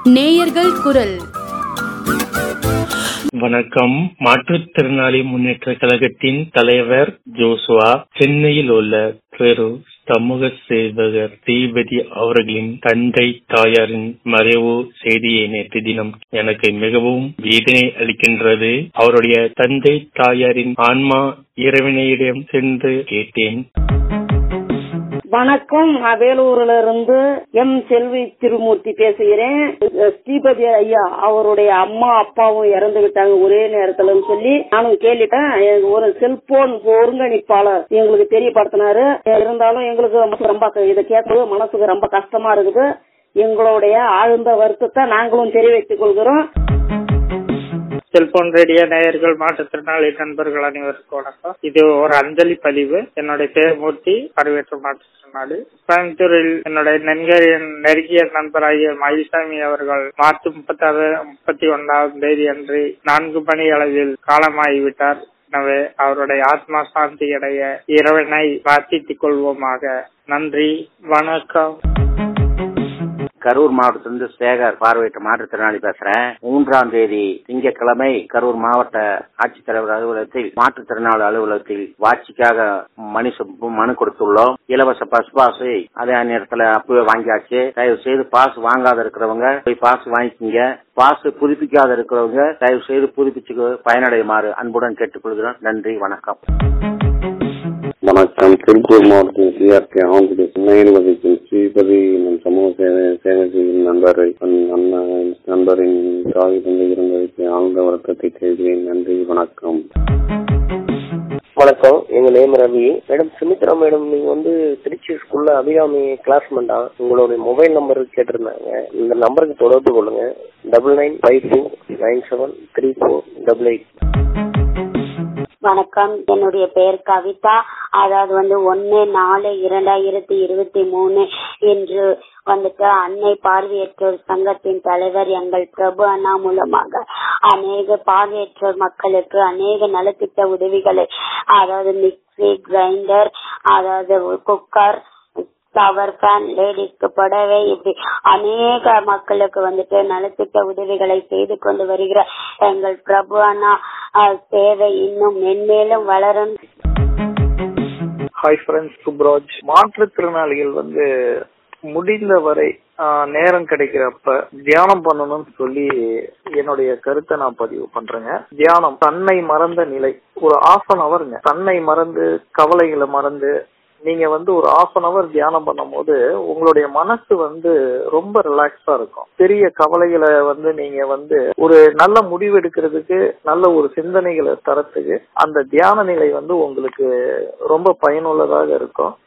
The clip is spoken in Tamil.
நேயர்கள் குரல் வணக்கம் மாற்றுத்திறனாளி முன்னேற்ற கழகத்தின் தலைவர் ஜோசுவா சென்னையில் உள்ள பெரு சமூக சேவகர் தீபதி அவர்களின் தந்தை தாயாரின் மறைவு செய்தியை நேற்று தினம் எனக்கு மிகவும் வேதனை அளிக்கின்றது அவருடைய தந்தை தாயாரின் ஆன்மா இறைவனையிடம் சென்று கேட்டேன் வணக்கம் நான் வேலூர்ல இருந்து எம் செல்வி திருமூர்த்தி பேசுகிறேன் ஸ்ரீபதி ஐயா அவருடைய அம்மா அப்பாவும் இறந்து விட்டாங்க ஒரே நேரத்துலன்னு சொல்லி நானும் கேட்டுட்டேன் எனக்கு ஒரு செல்போன் ஒருங்கிணைப்பாளர் எங்களுக்கு தெரியப்படுத்தினாரு இருந்தாலும் எங்களுக்கு ரொம்ப இதை கேட்கறது மனசுக்கு ரொம்ப கஷ்டமா இருக்குது எங்களுடைய ஆழ்ந்த வருத்தத்தை நாங்களும் தெரிவித்துக் கொள்கிறோம் செல்போன் ரேடியோ நேயர்கள் மாற்றுத்திறனாளி நண்பர்கள் அனைவருக்கும் வணக்கம் இது ஒரு அஞ்சலி பதிவு என்னுடைய பேர் மூர்த்தி பரவேற்ற மாற்றுத்திறனாளி கோயம்புத்தூரில் என்னுடைய நெருங்கிய நெருங்கிய நண்பராகிய மயில்சாமி அவர்கள் மார்ச் முப்பத்தாறு முப்பத்தி ஒன்றாம் தேதி அன்று நான்கு மணி அளவில் காலமாகிவிட்டார் எனவே அவருடைய ஆத்மா சாந்தி அடைய இறைவனை பிரார்த்தித்துக் கொள்வோமாக நன்றி வணக்கம் கரூர் மாவட்டத்திலிருந்து சேகர் பார்வையிட்ட மாற்றுத்திறனாளி பேசுறேன் மூன்றாம் தேதி திங்கட்கிழமை கரூர் மாவட்ட ஆட்சித்தலைவர் அலுவலகத்தில் மாற்றுத்திறனாளி அலுவலகத்தில் வாட்சிக்காக மனு மனு கொடுத்துள்ளோம் இலவச பஸ் பாஸ் அதே நேரத்தில் அப்பவே வாங்கியாச்சு தயவு செய்து பாஸ் வாங்காத இருக்கிறவங்க போய் பாஸ் வாங்கிக்கிங்க பாஸ் புதுப்பிக்காத இருக்கிறவங்க தயவு செய்து புதுப்பிச்சு பயனடையுமாறு அன்புடன் கேட்டுக்கொள்கிறோம் நன்றி வணக்கம் வணக்கம் திருப்பூர் மாவட்டத்தில் சிஆர்கே ஆவுங்குடி சென்னையில் வசிக்கும் ஸ்ரீபதி எனும் சமூக சேவை சேவை செய்யும் நண்பரை அண்ணன் நண்பரின் தாய் தந்தை இருந்ததற்கு ஆழ்ந்த வருத்தத்தை தெரிவிக்கிறேன் நன்றி வணக்கம் வணக்கம் எங்க name Ravi madam Sumithra madam நீங்க வந்து திருச்சி ஸ்கூல்ல அபிராமி கிளாஸ்மெண்டா உங்களுடைய மொபைல் நம்பர் கேட்டிருந்தாங்க இந்த நம்பருக்கு தொடர்பு கொள்ளுங்க double nine five two nine seven three four double eight வணக்கம் என்னுடைய பெயர் கவிதா அதாவது வந்து ஒன்னு நாலு இரண்டாயிரத்தி இருபத்தி மூணு என்று வந்துட்டு அன்னை பார்வையற்றோர் சங்கத்தின் தலைவர் எங்கள் பிரபு அண்ணா மூலமாக அநேக பார்வையற்றோர் மக்களுக்கு அநேக நலத்திட்ட உதவிகளை அதாவது மிக்சி கிரைண்டர் அதாவது குக்கர் பவர் ஃபேன் லேடிஸ்க்கு புடவை இப்படி அநேக மக்களுக்கு வந்துட்டு நலத்திட்ட உதவிகளை செய்து கொண்டு வருகிற எங்கள் பிரபு அண்ணா சேவை இன்னும் மென்மேலும் வளரும் ஹாய் ஃப்ரெண்ட்ஸ் சுப்ராஜ் மாற்றுத்திறனாளிகள் வந்து முடிந்த வரை நேரம் கிடைக்கிறப்ப தியானம் பண்ணணும்னு சொல்லி என்னுடைய கருத்தை நான் பதிவு பண்றேங்க தியானம் தன்னை மறந்த நிலை ஒரு ஆஃப் அன் அவருங்க தன்னை மறந்து கவலைகளை மறந்து நீங்க வந்து ஒரு ஆஃப் அன் அவர் தியானம் பண்ணும் போது உங்களுடைய மனசு வந்து ரொம்ப ரிலாக்ஸா இருக்கும் பெரிய கவலைகளை வந்து நீங்க வந்து ஒரு நல்ல முடிவு எடுக்கிறதுக்கு நல்ல ஒரு சிந்தனைகளை தரத்துக்கு அந்த தியான நிலை வந்து உங்களுக்கு ரொம்ப பயனுள்ளதாக இருக்கும்